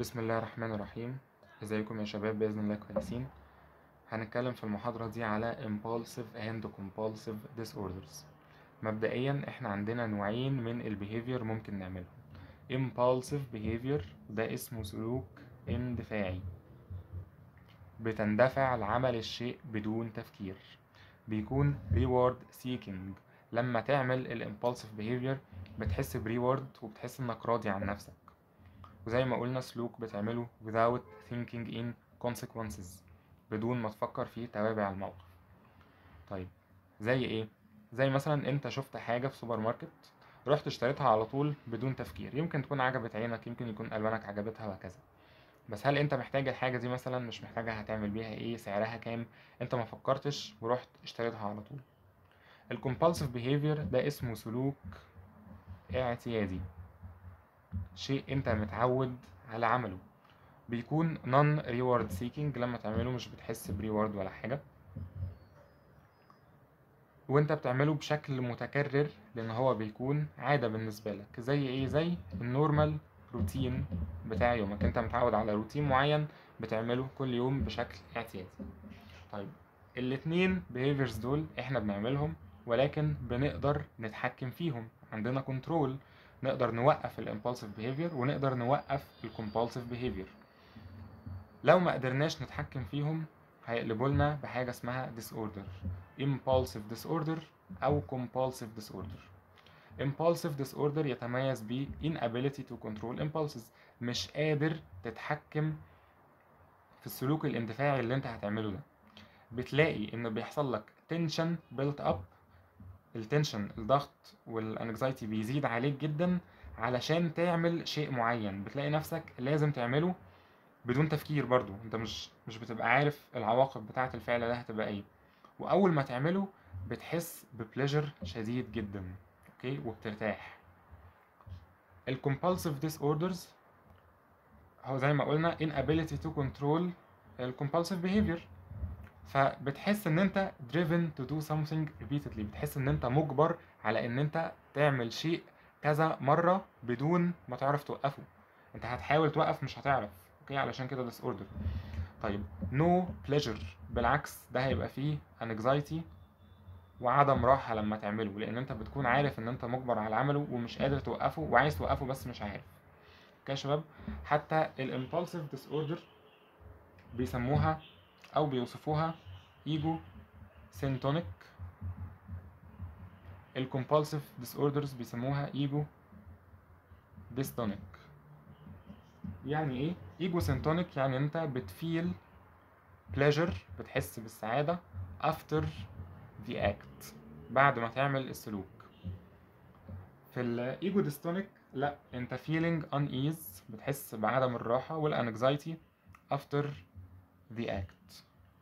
بسم الله الرحمن الرحيم ازيكم يا شباب باذن الله كويسين هنتكلم في المحاضره دي على impulsive and compulsive disorders مبدئيا احنا عندنا نوعين من البيهيفير ممكن نعملهم impulsive behavior ده اسمه سلوك اندفاعي بتندفع لعمل الشيء بدون تفكير بيكون reward seeking لما تعمل الامبulsive behavior بتحس بريورد وبتحس انك راضي عن نفسك وزي ما قلنا سلوك بتعمله without thinking in consequences بدون ما تفكر في توابع الموقف طيب زي ايه زي مثلا انت شفت حاجه في سوبر ماركت رحت اشتريتها على طول بدون تفكير يمكن تكون عجبت عينك يمكن يكون الوانك عجبتها وهكذا بس هل انت محتاج الحاجه دي مثلا مش محتاجها هتعمل بيها ايه سعرها كام انت ما فكرتش ورحت اشتريتها على طول الكومبالسيف بيهيفير ده اسمه سلوك اعتيادي شيء انت متعود على عمله بيكون non reward seeking لما تعمله مش بتحس بريورد ولا حاجة وانت بتعمله بشكل متكرر لان هو بيكون عادة بالنسبة لك زي ايه زي النورمال روتين بتاع يومك انت متعود على روتين معين بتعمله كل يوم بشكل اعتيادي طيب الاتنين behaviors دول احنا بنعملهم ولكن بنقدر نتحكم فيهم عندنا كنترول نقدر نوقف الامبulsive behavior ونقدر نوقف الكومبالسيف behavior لو ما قدرناش نتحكم فيهم هيقلبوا لنا بحاجة اسمها disorder impulsive disorder أو compulsive disorder impulsive disorder يتميز ب inability to control impulses مش قادر تتحكم في السلوك الاندفاعي اللي انت هتعمله ده بتلاقي ان بيحصل لك tension built up التنشن الضغط والانكزايتي بيزيد عليك جدا علشان تعمل شيء معين بتلاقي نفسك لازم تعمله بدون تفكير برضو انت مش مش بتبقى عارف العواقب بتاعة الفعل ده هتبقى ايه واول ما تعمله بتحس ببليجر شديد جدا اوكي وبترتاح الكومبالسيف ديس اوردرز هو زي ما قلنا inability to control الكومبالسيف behavior فبتحس ان انت driven to do something repeatedly بتحس ان انت مجبر على ان انت تعمل شيء كذا مرة بدون ما تعرف توقفه انت هتحاول توقف مش هتعرف اوكي علشان كده disorder طيب no pleasure بالعكس ده هيبقى فيه anxiety وعدم راحة لما تعمله لان انت بتكون عارف ان انت مجبر على عمله ومش قادر توقفه وعايز توقفه بس مش عارف اوكي يا شباب حتى الامبulsive disorder بيسموها او بيوصفوها ايجو سينتونيك الكومبالسيف ديس اوردرز بيسموها ايجو ديستونيك يعني ايه ايجو سينتونيك يعني انت بتفيل بليجر بتحس بالسعادة after the act بعد ما تعمل السلوك في الايجو ديستونيك لا انت feeling unease بتحس بعدم الراحة والانكزايتي after the act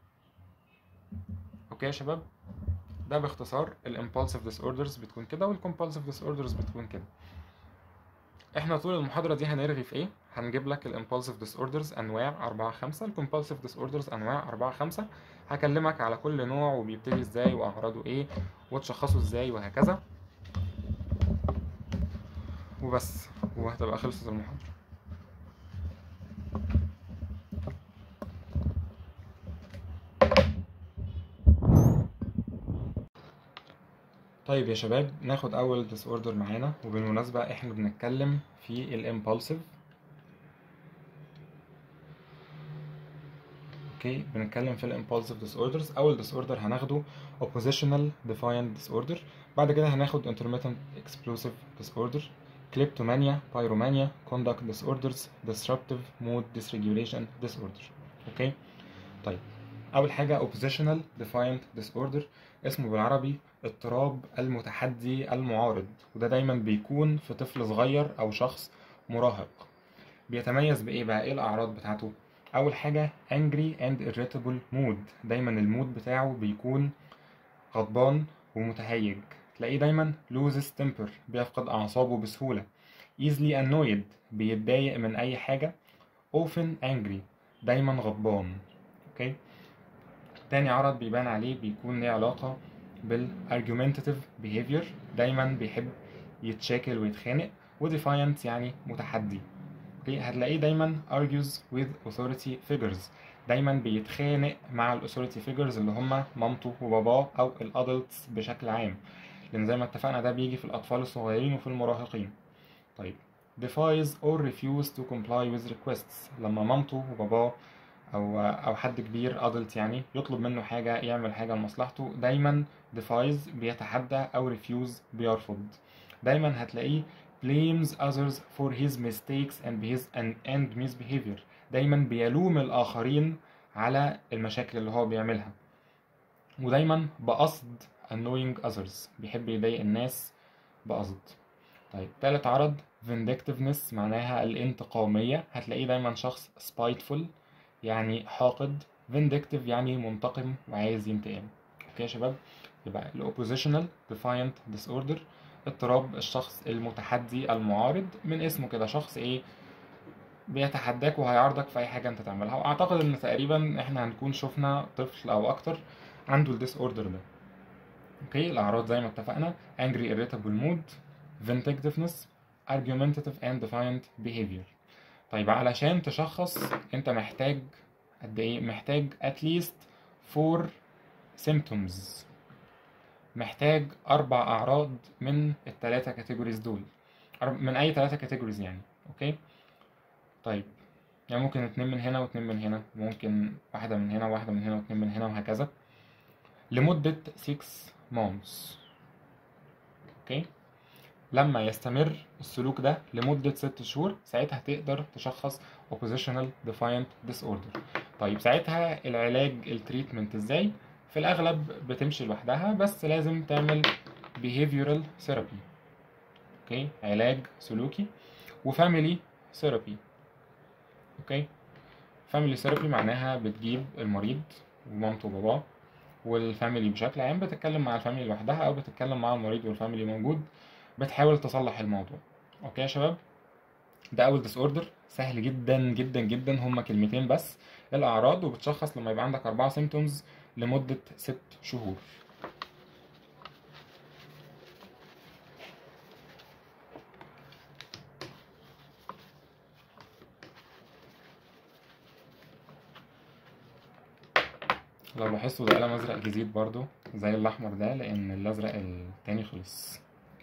اوكي يا شباب ده باختصار الامبulsive disorders بتكون كده والcompulsive disorders بتكون كده احنا طول المحاضرة دي هنرغي في ايه هنجيب لك الامبulsive disorders انواع أربعة خمسة الcompulsive disorders انواع أربعة خمسة هكلمك على كل نوع وبيبتدي ازاي واعراضه ايه وتشخصه ازاي وهكذا وبس وهتبقى خلصت المحاضرة طيب يا شباب ناخد اول ديس اوردر معانا وبالمناسبه احنا بنتكلم في الامبulsive اوكي بنتكلم في الامبulsive ديس اوردرز اول ديس اوردر هناخده oppositional defiant disorder بعد كده هناخد intermittent explosive disorder kleptomania pyromania conduct disorders disruptive mood dysregulation disorder اوكي طيب اول حاجه oppositional defiant disorder اسمه بالعربي اضطراب المتحدي المعارض وده دايما بيكون في طفل صغير او شخص مراهق بيتميز بايه بقى ايه الاعراض بتاعته اول حاجه angry and irritable mood دايما المود بتاعه بيكون غضبان ومتهيج تلاقيه دايما loses temper بيفقد اعصابه بسهوله easily annoyed بيتضايق من اي حاجه often angry دايما غضبان اوكي تاني عرض بيبان عليه بيكون ليه علاقة بالargumentative behavior دايما بيحب يتشاكل ويتخانق وديفاينت يعني متحدي اوكي اوكي هتلاقيه دايما argues with authority figures دايما بيتخانق مع الاثوريتي figures اللي هم مامته وباباه او الادلتس بشكل عام لان زي ما اتفقنا ده بيجي في الاطفال الصغيرين وفي المراهقين طيب defies or refuse to comply with requests لما مامته وباباه او او حد كبير adult يعني يطلب منه حاجه يعمل حاجه لمصلحته دايما defies بيتحدى او refuse بيرفض دايما هتلاقيه blames others for his mistakes and his and, and misbehavior دايما بيلوم الاخرين على المشاكل اللي هو بيعملها ودايما بقصد annoying others بيحب يضايق الناس بقصد طيب تالت عرض vindictiveness معناها الانتقامية هتلاقيه دايما شخص spiteful يعني حاقد vindictive يعني منتقم وعايز ينتقم اوكي يا شباب يبقى ال oppositional defiant disorder اضطراب الشخص المتحدي المعارض من اسمه كده شخص ايه بيتحداك وهيعارضك في اي حاجه انت تعملها واعتقد ان تقريبا احنا هنكون شفنا طفل او اكتر عنده الديس اوردر ده اوكي الاعراض زي ما اتفقنا angry irritable mood vindictiveness argumentative and defiant behavior طيب علشان تشخص انت محتاج قد ايه محتاج at least four symptoms محتاج اربع اعراض من الثلاثه كاتيجوريز دول من اي ثلاثه كاتيجوريز يعني اوكي طيب يعني ممكن اتنين من هنا واتنين من هنا ممكن واحدة من هنا وواحدة من هنا واتنين من هنا وهكذا لمدة 6 months اوكي لما يستمر السلوك ده لمدة ست شهور ساعتها تقدر تشخص oppositional defiant disorder طيب ساعتها العلاج التريتمنت ازاي في الاغلب بتمشي لوحدها بس لازم تعمل behavioral therapy اوكي علاج سلوكي وفاميلي ثيرابي اوكي فاميلي ثيرابي معناها بتجيب المريض ومامته وباباه والفاميلي بشكل عام بتتكلم مع الفاميلي لوحدها او بتتكلم مع المريض والفاميلي موجود بتحاول تصلح الموضوع اوكي يا شباب ده اول ديس اوردر سهل جدا جدا جدا هما كلمتين بس الاعراض وبتشخص لما يبقى عندك اربعة سيمتومز لمدة ست شهور لو لاحظتوا ده قلم ازرق جديد برضو زي الاحمر ده لان الازرق التاني خلص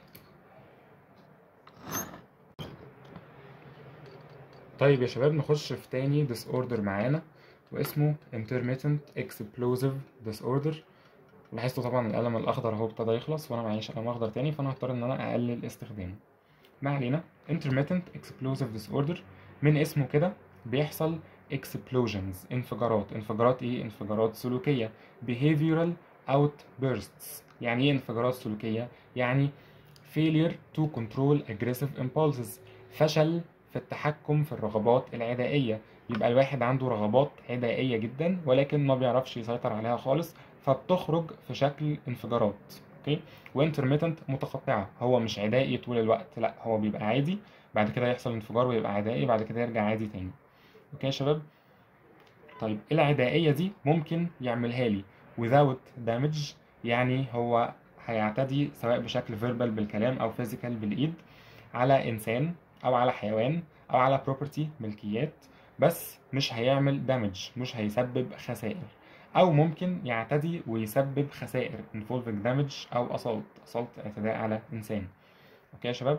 طيب يا شباب نخش في تاني ديس اوردر معانا واسمه intermittent explosive disorder لاحظتوا طبعا القلم الاخضر اهو ابتدى يخلص وانا معيش قلم اخضر تاني فانا هضطر ان انا اقلل استخدامه ما علينا intermittent explosive disorder من اسمه كده بيحصل explosions انفجارات انفجارات ايه انفجارات سلوكية behavioral outbursts يعني ايه انفجارات سلوكية يعني failure to control aggressive impulses فشل في التحكم في الرغبات العدائية يبقى الواحد عنده رغبات عدائية جدا ولكن ما بيعرفش يسيطر عليها خالص فبتخرج في شكل انفجارات اوكي وانترميتنت متقطعة هو مش عدائي طول الوقت لا هو بيبقى عادي بعد كده يحصل انفجار ويبقى عدائي بعد كده يرجع عادي تاني اوكي يا شباب طيب العدائية دي ممكن يعملها لي without damage يعني هو هيعتدي سواء بشكل verbal بالكلام او physical بالايد على انسان او على حيوان او على property ملكيات بس مش هيعمل damage مش هيسبب خسائر او ممكن يعتدي ويسبب خسائر involving damage او assault assault اعتداء على انسان اوكي يا شباب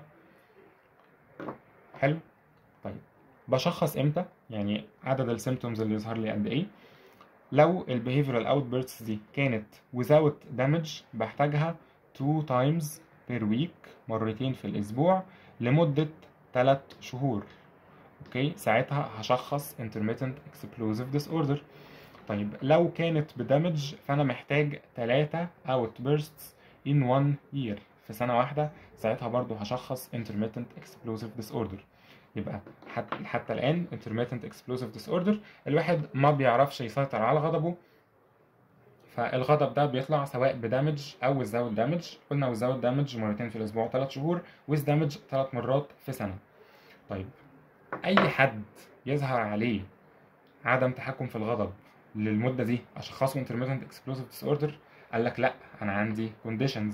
حلو طيب بشخص امتى يعني عدد السيمتومز اللي يظهر لي قد ايه لو البيهيفيرال outbursts دي كانت without damage بحتاجها 2 times per week مرتين في الاسبوع لمدة 3 شهور اوكي ساعتها هشخص intermittent explosive disorder طيب لو كانت بدمج فانا محتاج 3 outbursts in one year في سنة واحدة ساعتها برضو هشخص intermittent explosive disorder يبقى حتى, حتى الآن intermittent explosive disorder الواحد ما بيعرفش يسيطر على غضبه فالغضب ده بيطلع سواء بدامج أو without damage قلنا without damage مرتين في الأسبوع ثلاث شهور with damage ثلاث مرات في سنة طيب أي حد يظهر عليه عدم تحكم في الغضب للمدة دي أشخصه intermittent explosive disorder قال لك لأ أنا عندي conditions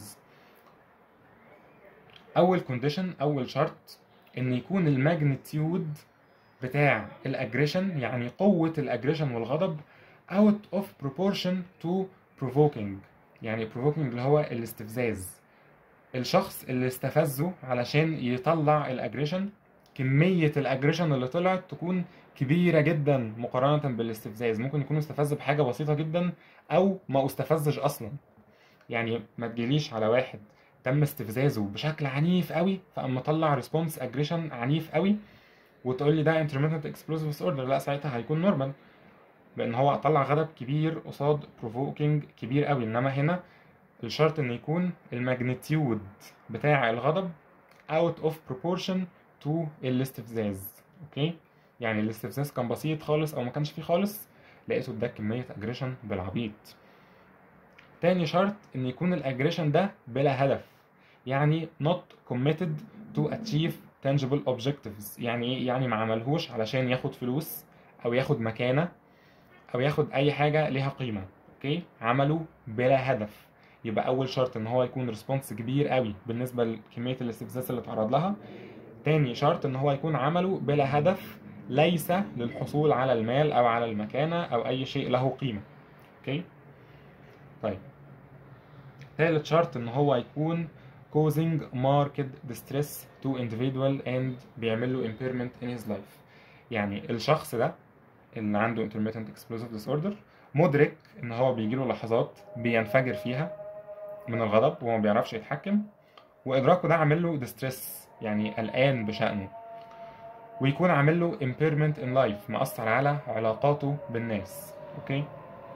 أول condition أول شرط ان يكون الماجنتيود بتاع الاجريشن يعني قوة الاجريشن والغضب out of proportion to provoking يعني provoking اللي هو الاستفزاز الشخص اللي استفزه علشان يطلع الاجريشن كمية الاجريشن اللي طلعت تكون كبيرة جدا مقارنة بالاستفزاز ممكن يكون استفز بحاجة بسيطة جدا او ما استفزش اصلا يعني ما تجيليش على واحد تم استفزازه بشكل عنيف قوي فقام مطلع ريسبونس اجريشن عنيف قوي وتقول لي ده intermittent explosive disorder لا ساعتها هيكون نورمال لان هو طلع غضب كبير قصاد provoking كبير قوي انما هنا الشرط ان يكون الماجنتيود بتاع الغضب out of proportion to الاستفزاز اوكي يعني الاستفزاز كان بسيط خالص او ما كانش فيه خالص لقيته اداك كمية اجريشن بالعبيط تاني شرط ان يكون الاجريشن ده بلا هدف يعني not committed to achieve tangible objectives يعني ايه يعني ما عملهوش علشان ياخد فلوس او ياخد مكانة او ياخد اي حاجة ليها قيمة اوكي عمله بلا هدف يبقى اول شرط ان هو يكون ريسبونس كبير قوي بالنسبة لكمية الاستفزاز اللي اتعرض لها تاني شرط ان هو يكون عمله بلا هدف ليس للحصول على المال او على المكانة او اي شيء له قيمة اوكي طيب ثالث شرط ان هو يكون causing marked distress to individual and بيعمل له impairment in his life يعني الشخص ده اللي عنده intermittent explosive disorder مدرك ان هو بيجيله لحظات بينفجر فيها من الغضب وما بيعرفش يتحكم وادراكه ده عامل له distress يعني قلقان بشأنه ويكون عامل له impairment in life مأثر على علاقاته بالناس اوكي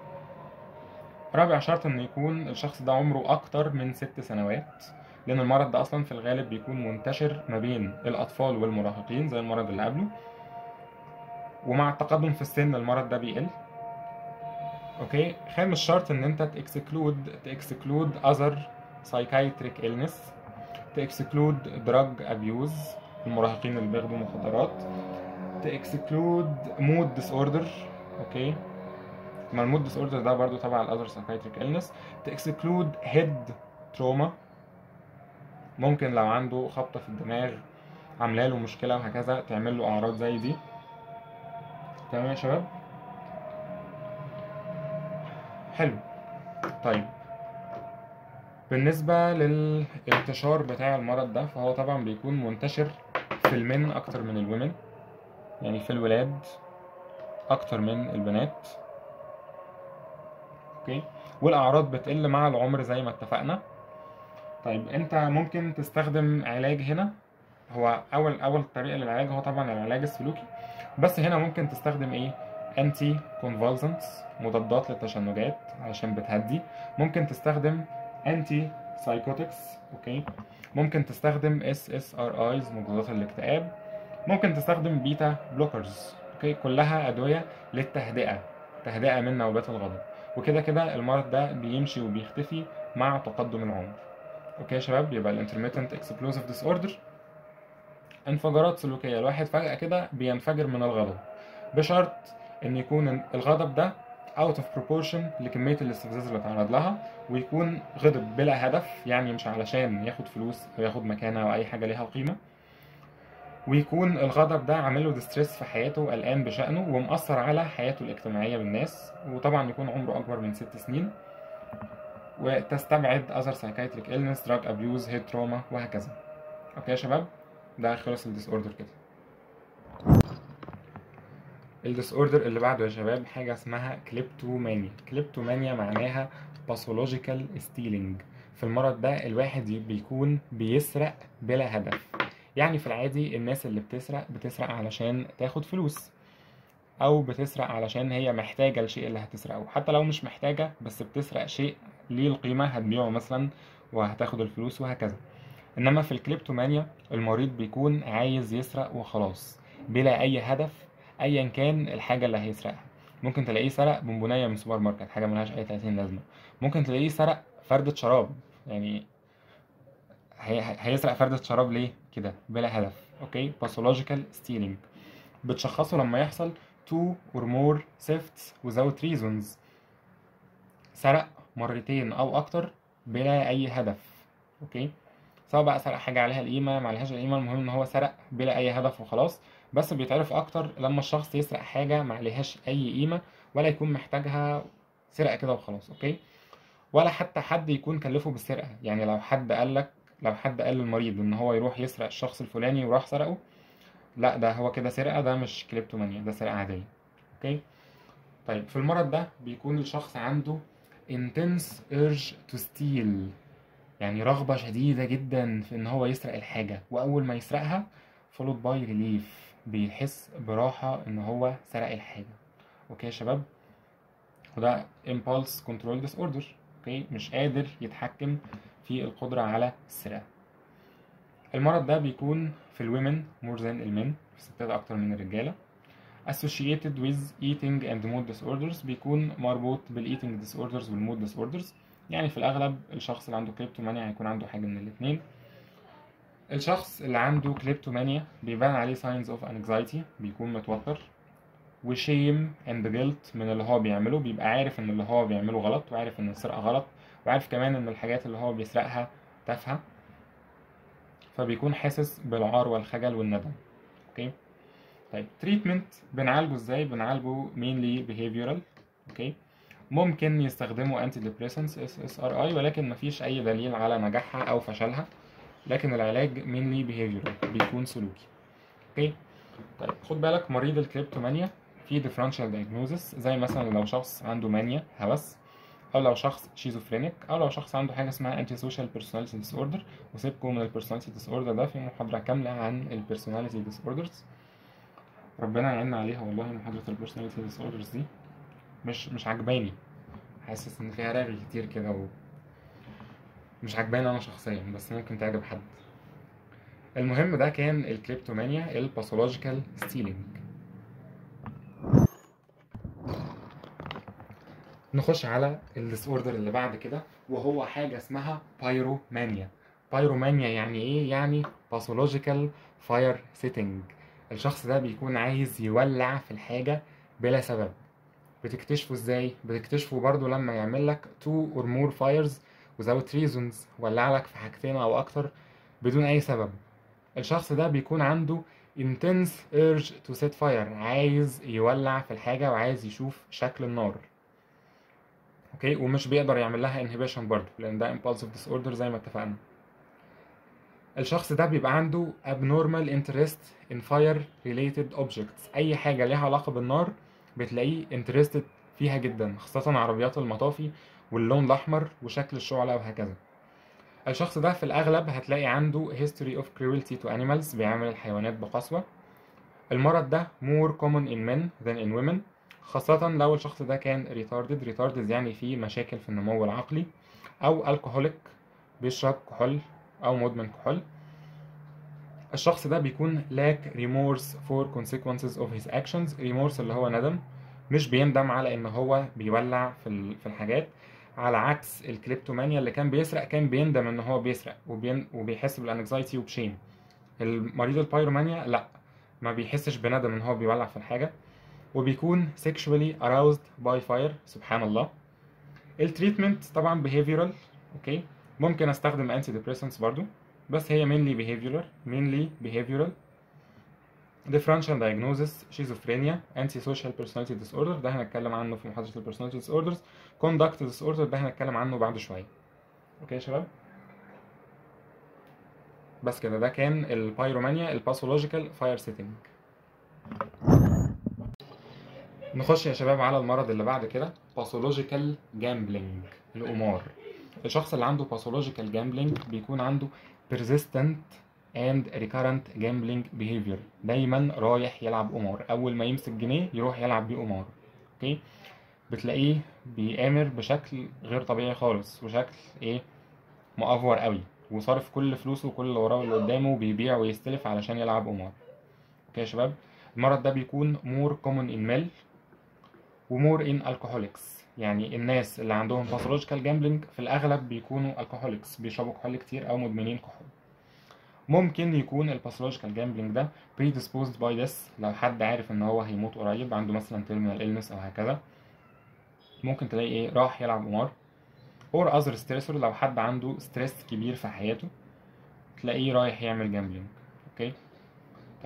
رابع شرط ان يكون الشخص ده عمره اكتر من ست سنوات لان المرض ده اصلا في الغالب بيكون منتشر ما بين الاطفال والمراهقين زي المرض اللي قبله ومع التقدم في السن المرض ده بيقل اوكي خامس شرط ان انت تاكسكلود تاكسكلود اذر psychiatric illness تاكسكلود drug abuse المراهقين اللي بياخدوا مخدرات تاكسكلود مود ديس اوردر اوكي ما المود ديس اوردر ده برضو تبع الاذر psychiatric illness تاكسكلود هيد تروما ممكن لو عنده خبطة في الدماغ عامله له مشكلة وهكذا تعمل له أعراض زي دي تمام يا شباب حلو طيب بالنسبة للانتشار بتاع المرض ده فهو طبعا بيكون منتشر في المن أكتر من الومن يعني في الولاد أكتر من البنات أوكي والأعراض بتقل مع العمر زي ما اتفقنا طيب انت ممكن تستخدم علاج هنا هو اول اول طريقه للعلاج هو طبعا العلاج السلوكي بس هنا ممكن تستخدم ايه انتي كونفالسنتس مضادات للتشنجات علشان بتهدي ممكن تستخدم انتي سايكوتكس اوكي ممكن تستخدم اس اس ار ايز مضادات الاكتئاب ممكن تستخدم بيتا بلوكرز اوكي كلها ادويه للتهدئه تهدئه من نوبات الغضب وكده كده المرض ده بيمشي وبيختفي مع تقدم العمر اوكي يا شباب يبقى الانترميتنت اكسبلوسيف ديس اوردر انفجارات سلوكيه الواحد فجاه كده بينفجر من الغضب بشرط ان يكون الغضب ده out of proportion لكميه الاستفزاز اللي اتعرض لها ويكون غضب بلا هدف يعني مش علشان ياخد فلوس او ياخد مكانه او اي حاجه ليها قيمه ويكون الغضب ده عامل له ديستريس في حياته وقلقان بشأنه ومأثر على حياته الاجتماعية بالناس وطبعا يكون عمره أكبر من ست سنين وتستبعد other psychiatric illness drug abuse head trauma وهكذا اوكي يا شباب ده خلص الديس اوردر كده الديس اوردر اللي بعده يا شباب حاجه اسمها كليبتومانيا كليبتومانيا معناها باثولوجيكال ستيلينج في المرض ده الواحد بيكون بيسرق بلا هدف يعني في العادي الناس اللي بتسرق بتسرق علشان تاخد فلوس او بتسرق علشان هي محتاجه الشيء اللي هتسرقه حتى لو مش محتاجه بس بتسرق شيء ليه القيمه هتبيعه مثلا وهتاخد الفلوس وهكذا انما في الكليبتومانيا المريض بيكون عايز يسرق وخلاص بلا اي هدف ايا كان الحاجه اللي هيسرقها ممكن تلاقيه سرق بونبونايه من سوبر ماركت حاجه ملهاش اي 30 لازمه ممكن تلاقيه سرق فردة شراب يعني هي... هيسرق فردة شراب ليه كده بلا هدف اوكي باثولوجيكال ستيلينج بتشخصه لما يحصل two or more thefts without reasons سرق مرتين او اكتر بلا اي هدف اوكي سواء بقى سرق حاجه عليها القيمه ما عليهاش القيمه المهم ان هو سرق بلا اي هدف وخلاص بس بيتعرف اكتر لما الشخص يسرق حاجه ما عليهاش اي قيمه ولا يكون محتاجها سرقه كده وخلاص اوكي ولا حتى حد يكون كلفه بالسرقه يعني لو حد قال لك لو حد قال للمريض ان هو يروح يسرق الشخص الفلاني وراح سرقه لا ده هو كده سرقه ده مش كليبتومانيا ده سرقه عاديه اوكي طيب في المرض ده بيكون الشخص عنده intense urge to steal يعني رغبة شديدة جدا في ان هو يسرق الحاجة واول ما يسرقها followed by relief بيحس براحة ان هو سرق الحاجة اوكي يا شباب وده impulse control disorder اوكي مش قادر يتحكم في القدرة على السرقة المرض ده بيكون في الومن more than المن في الستات اكتر من الرجالة associated with eating and mood disorders بيكون مربوط بالايتنج disorders والمود disorders يعني في الأغلب الشخص اللي عنده كليبتومانيا هيكون عنده حاجة من الاتنين الشخص اللي عنده كليبتومانيا بيبان عليه signs of anxiety بيكون متوتر وشيم اند جيلت من اللي هو بيعمله بيبقى عارف ان اللي هو بيعمله غلط وعارف ان السرقة غلط وعارف كمان ان الحاجات اللي هو بيسرقها تافهة فبيكون حاسس بالعار والخجل والندم اوكي طيب تريتمنت بنعالجه ازاي بنعالجه mainly behavioral اوكي ممكن يستخدموا انتي ديبريسنس اس اس ار اي ولكن مفيش اي دليل على نجاحها او فشلها لكن العلاج mainly behavioral بيكون سلوكي اوكي طيب خد بالك مريض الكليبتومانيا في differential diagnosis زي مثلا لو شخص عنده مانيا هوس او لو شخص شيزوفرينيك او لو شخص عنده حاجه اسمها انتي سوشيال بيرسوناليتي ديس اوردر وسيبكم من البيرسوناليتي ديس اوردر ده في محاضره كامله عن البيرسوناليتي ديس اوردرز ربنا يعيننا عليها والله محاضره البيرسوناليتي ديس اوردرز دي مش مش عجباني حاسس ان فيها رغي كتير كده و مش عجباني انا شخصيا بس ممكن تعجب حد المهم ده كان الكليبتومانيا الباثولوجيكال ستيلينج نخش على الديس اوردر اللي بعد كده وهو حاجه اسمها بايرومانيا بايرومانيا يعني ايه يعني باثولوجيكال فاير سيتنج الشخص ده بيكون عايز يولع في الحاجه بلا سبب بتكتشفه ازاي بتكتشفه برضو لما يعمل لك two or more fires without reasons ولع لك في حاجتين او اكتر بدون اي سبب الشخص ده بيكون عنده intense urge to set fire عايز يولع في الحاجة وعايز يشوف شكل النار اوكي ومش بيقدر يعمل لها inhibition برضه لان ده impulsive disorder زي ما اتفقنا الشخص ده بيبقى عنده abnormal interest in fire related objects اي حاجة ليها علاقة بالنار بتلاقيه interested فيها جدا خاصة عربيات المطافي واللون الأحمر وشكل الشعلة وهكذا الشخص ده في الأغلب هتلاقي عنده history of cruelty to animals بيعامل الحيوانات بقسوة المرض ده more common in men than in women خاصة لو الشخص ده كان retarded retarded يعني فيه مشاكل في النمو العقلي أو alcoholic بيشرب كحول أو مدمن كحول الشخص ده بيكون lack remorse for consequences of his actions remorse اللي هو ندم مش بيندم على ان هو بيولع في ال- في الحاجات على عكس الكليبتومانيا اللي كان بيسرق كان بيندم ان هو بيسرق وبين وبيحس بالانكزايتي وبشيم المريض البايرومانيا لا ما بيحسش بندم ان هو بيولع في الحاجه وبيكون sexually aroused by fire سبحان الله التريتمنت طبعا behavioral اوكي ممكن استخدم انتي ديبريسنتس برضو بس هي mainly behavioral mainly behavioral differential diagnosis schizophrenia antisocial personality disorder ده هنتكلم عنه في محاضرة ال personality disorders conduct disorder ده هنتكلم عنه بعد شوية اوكي يا شباب بس كده ده كان البايرومانيا الباثولوجيكال فاير سيتنج نخش يا شباب على المرض اللي بعد كده باثولوجيكال جامبلينج القمار الشخص اللي عنده باثولوجيكال جامبلينج بيكون عنده persistent and recurrent gambling behavior دايما رايح يلعب قمار اول ما يمسك جنيه يروح يلعب بيه قمار اوكي بتلاقيه بيآمر بشكل غير طبيعي خالص وشكل ايه مأفور قوي وصارف كل فلوسه وكل اللي وراه واللي قدامه بيبيع ويستلف علشان يلعب قمار اوكي يا شباب المرض ده بيكون more common in male ومور in alcoholics يعني الناس اللي عندهم pathological gambling في الأغلب بيكونوا alcoholics بيشربوا كحول كتير أو مدمنين كحول ممكن يكون الباثولوجيكال جامبلينج ده predisposed by this لو حد عارف ان هو هيموت قريب عنده مثلا terminal illness او هكذا ممكن تلاقي ايه راح يلعب قمار or other stressor لو حد عنده ستريس كبير في حياته تلاقيه رايح يعمل جامبلينج اوكي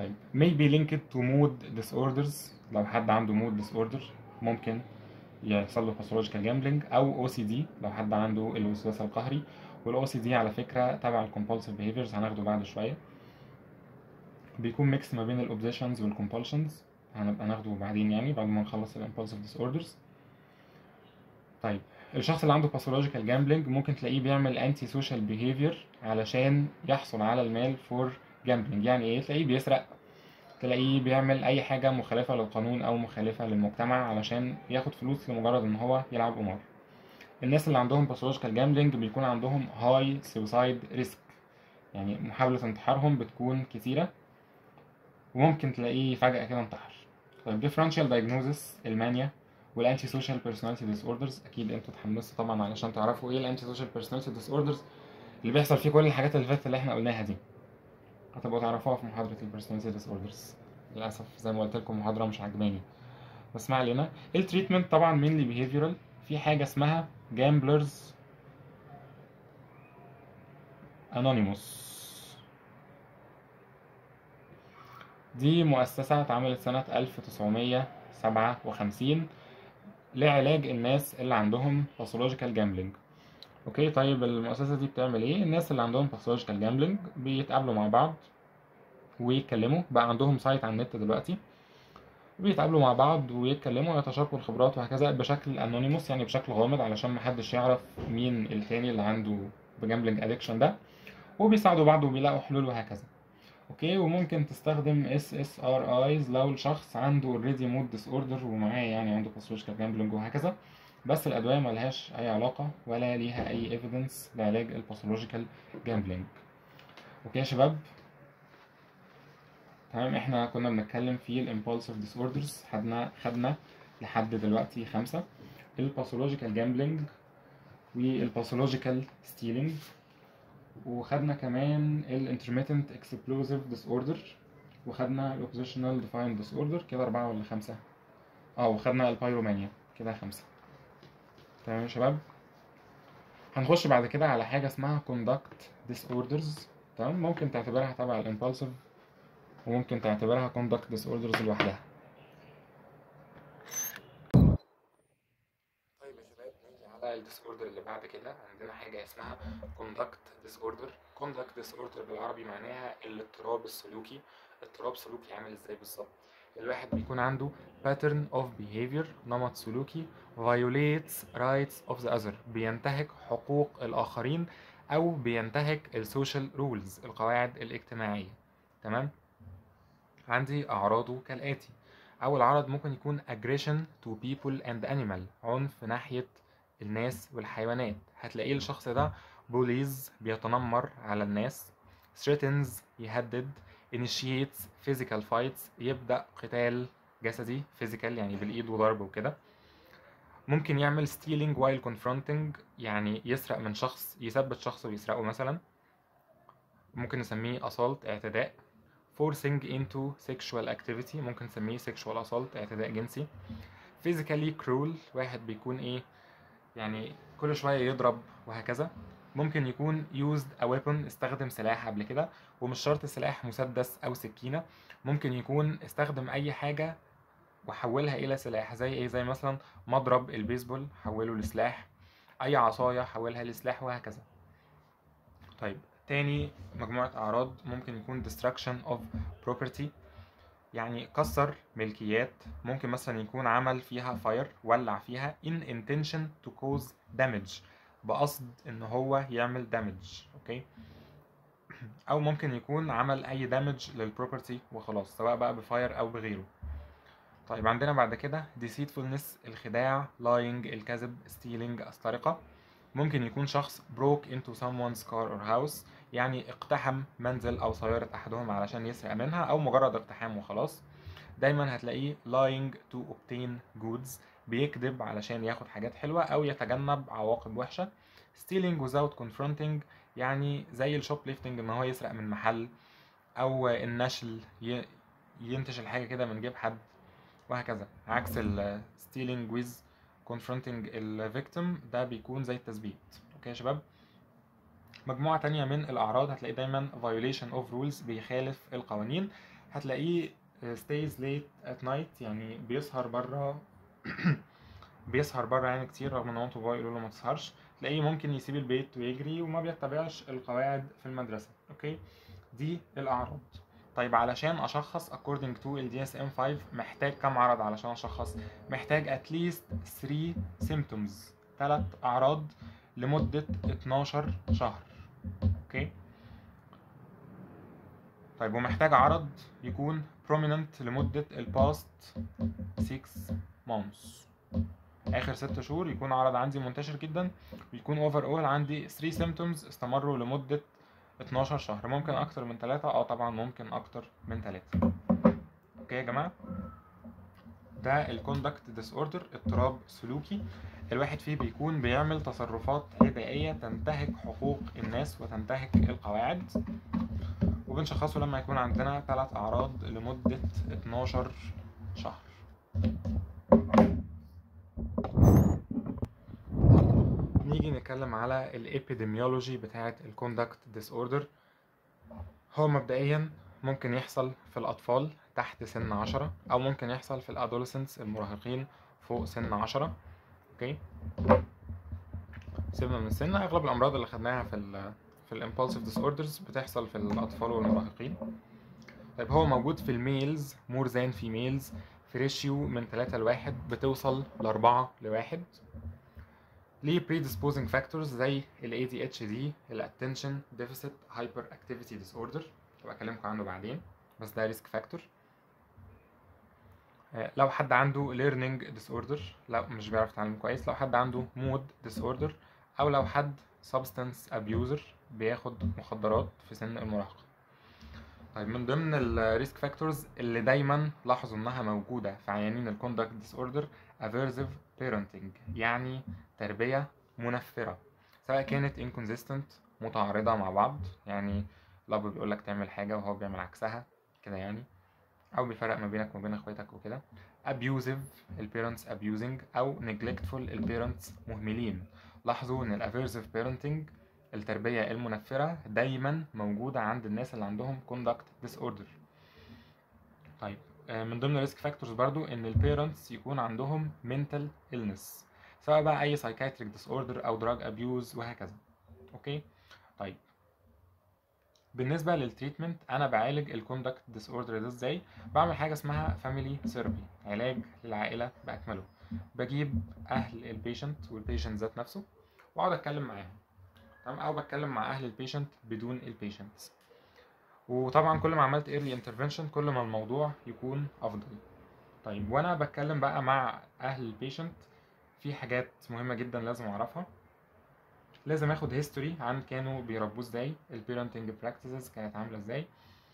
طيب may be linked to mood disorders لو حد عنده mood disorder ممكن يحصل له pathological gambling او OCD لو حد عنده الوسواس القهري وال OCD على فكرة تبع ال compulsive behaviors هناخده بعد شوية بيكون ميكس ما بين ال obsessions وال compulsions هنبقى ناخده بعدين يعني بعد ما نخلص ال impulsive disorders طيب الشخص اللي عنده pathological gambling ممكن تلاقيه بيعمل anti social behavior علشان يحصل على المال for gambling يعني ايه تلاقيه بيسرق تلاقيه بيعمل اي حاجة مخالفة للقانون او مخالفة للمجتمع علشان ياخد فلوس لمجرد ان هو يلعب قمار الناس اللي عندهم pathological gambling بيكون عندهم high suicide risk يعني محاولة انتحارهم بتكون كتيرة وممكن تلاقيه فجأة كده انتحر طيب differential diagnosis المانيا والانتي سوشيال بيرسوناليتي ديس اوردرز اكيد انتوا اتحمستوا طبعا علشان تعرفوا ايه الانتي سوشيال بيرسوناليتي ديس اوردرز اللي بيحصل فيه كل الحاجات اللي فاتت اللي احنا قلناها دي هتبقوا تعرفوها في محاضرة البيرسوناليتي ديس اوردرز للأسف زي ما قلت لكم محاضرة مش عجباني بس ما علينا التريتمنت طبعا مينلي بيهيفيرال في حاجة اسمها جامبلرز انونيموس دي مؤسسة اتعملت سنة 1957 لعلاج الناس اللي عندهم باثولوجيكال جامبلينج اوكي طيب المؤسسة دي بتعمل ايه الناس اللي عندهم باثولوجيكال جامبلينج بيتقابلوا مع بعض ويتكلموا بقى عندهم سايت على النت دلوقتي بيتقابلوا مع بعض ويتكلموا ويتشاركوا الخبرات وهكذا بشكل انونيموس يعني بشكل غامض علشان محدش يعرف مين التاني اللي عنده بجامبلينج ادكشن ده وبيساعدوا بعض وبيلاقوا حلول وهكذا اوكي وممكن تستخدم اس اس ار ايز لو الشخص عنده اوريدي مود ديس اوردر ومعاه يعني عنده باثولوجيكال جامبلينج وهكذا بس الادويه ملهاش اي علاقه ولا ليها اي ايفيدنس لعلاج الباثولوجيكال جامبلينج اوكي يا شباب تمام احنا كنا بنتكلم في الامبولسيف ديس اوردرز خدنا خدنا لحد دلوقتي خمسه الباثولوجيكال جامبلينج والباثولوجيكال ستيلينج وخدنا كمان الانترميتنت اكسبلوزيف ديس اوردر وخدنا الاوبوزيشنال ديفايند ديس اوردر كده اربعه ولا خمسه اه وخدنا البايرومانيا كده خمسه تمام يا شباب هنخش بعد كده على حاجه اسمها conduct disorders تمام ممكن تعتبرها تبع الامبulsive وممكن تعتبرها conduct disorders لوحدها طيب يا شباب نيجي على الديس اوردر اللي بعد كده عندنا حاجه اسمها conduct disorder conduct disorder بالعربي معناها الاضطراب السلوكي اضطراب سلوكي عامل ازاي بالظبط الواحد بيكون عنده pattern of behavior نمط سلوكي violates rights of the other بينتهك حقوق الآخرين أو بينتهك السوشيال رولز القواعد الاجتماعية تمام عندي أعراضه كالآتي أول عرض ممكن يكون aggression to people and animal عنف ناحية الناس والحيوانات هتلاقيه الشخص ده بوليز بيتنمر على الناس threatens يهدد initiates physical fights يبدأ قتال جسدي physical يعني بالإيد وضرب وكده ممكن يعمل stealing while confronting يعني يسرق من شخص يثبت شخص ويسرقه مثلا ممكن نسميه assault اعتداء forcing into sexual activity ممكن نسميه sexual assault اعتداء جنسي physically cruel واحد بيكون ايه يعني كل شوية يضرب وهكذا ممكن يكون used a weapon استخدم سلاح قبل كده ومش شرط سلاح مسدس أو سكينة ممكن يكون استخدم أي حاجة وحولها إلى سلاح زي إيه زي مثلا مضرب البيسبول حوله لسلاح أي عصاية حولها لسلاح وهكذا طيب تاني مجموعة أعراض ممكن يكون destruction of property يعني كسر ملكيات ممكن مثلا يكون عمل فيها فاير ولع فيها in intention to cause damage بقصد ان هو يعمل damage اوكي او ممكن يكون عمل اي damage للبروبرتي وخلاص سواء بقى بفاير او بغيره طيب عندنا بعد كده deceitfulness الخداع lying الكذب stealing السرقة ممكن يكون شخص broke into someone's car or house يعني اقتحم منزل او سيارة احدهم علشان يسرق منها او مجرد اقتحام وخلاص دايما هتلاقيه lying to obtain goods بيكذب علشان ياخد حاجات حلوة او يتجنب عواقب وحشة stealing without confronting يعني زي الشوب ليفتنج ان هو يسرق من محل او النشل ي- ينتش الحاجة كده من جيب حد وهكذا عكس ال stealing with confronting ال victim ده بيكون زي التثبيت اوكي يا شباب مجموعة تانية من الأعراض هتلاقي دايما violation of rules بيخالف القوانين هتلاقيه stays late at night يعني بيسهر بره بيسهر بره يعني كتير رغم ان مامته وبابا يقولوا له ما تسهرش تلاقيه ممكن يسيب البيت ويجري وما بيتبعش القواعد في المدرسة اوكي دي الاعراض طيب علشان اشخص according to ال DSM-5 محتاج كم عرض علشان اشخص محتاج at least 3 symptoms 3 اعراض لمدة 12 شهر اوكي طيب ومحتاج عرض يكون prominent لمدة ال past 6 months اخر ست شهور يكون عرض عندي منتشر جدا ويكون اوفر اول عندي 3 symptoms استمروا لمدة 12 شهر ممكن اكتر من 3 اه طبعا ممكن اكتر من 3 اوكي يا جماعة ده الكوندكت ديس اوردر اضطراب سلوكي الواحد فيه بيكون بيعمل تصرفات عدائية تنتهك حقوق الناس وتنتهك القواعد وبنشخصه لما يكون عندنا ثلاث أعراض لمدة 12 شهر نيجي نتكلم على الابيديميولوجي بتاعة الكوندكت ديس اوردر هو مبدئيا ممكن يحصل في الأطفال تحت سن عشرة أو ممكن يحصل في الأدوليسنتس المراهقين فوق سن عشرة اوكي سيبنا من السن أغلب الأمراض اللي خدناها في ال في الامبulsive disorders بتحصل في الأطفال والمراهقين طيب هو موجود في الميلز مور ذان فيميلز في ريشيو من 3 لواحد بتوصل لأربعة لواحد ليه predisposing factors زي ال ADHD ال Attention Deficit Hyperactivity Disorder هبقى أكلمكم عنه بعدين بس ده ريسك فاكتور لو حد عنده learning disorder لو مش بيعرف يتعلم كويس لو حد عنده mood disorder أو لو حد substance abuser بياخد مخدرات في سن المراهقة طيب من ضمن الريسك فاكتورز اللي دايما لاحظوا انها موجودة في عيانين الكوندكت ديس اوردر aversive parenting يعني تربية منفرة سواء كانت inconsistent متعارضة مع بعض يعني الأب بيقولك تعمل حاجة وهو بيعمل عكسها كده يعني أو بيفرق ما بينك وما بين اخواتك وكده abusive البيرنتس abusing أو neglectful البيرنتس مهملين لاحظوا ان الافيرسيف parenting التربية المنفرة دايما موجودة عند الناس اللي عندهم conduct disorder طيب من ضمن الريسك فاكتورز برضو ان البيرنتس يكون عندهم mental illness سواء بقى اي psychiatric disorder او drug abuse وهكذا اوكي طيب بالنسبة للتريتمنت أنا بعالج الكوندكت ديس اوردر ده ازاي؟ بعمل حاجة اسمها فاميلي ثيرابي علاج للعائلة بأكمله بجيب أهل البيشنت والبيشنت ذات نفسه وأقعد أتكلم معاهم تمام أو بتكلم مع أهل البيشنت بدون البيشنتس وطبعا كل ما عملت early intervention كل ما الموضوع يكون أفضل طيب وأنا بتكلم بقى مع أهل البيشنت في حاجات مهمة جدا لازم أعرفها لازم اخد هيستوري عن كانوا بيربوه ازاي البيرنتنج براكتسز كانت عامله ازاي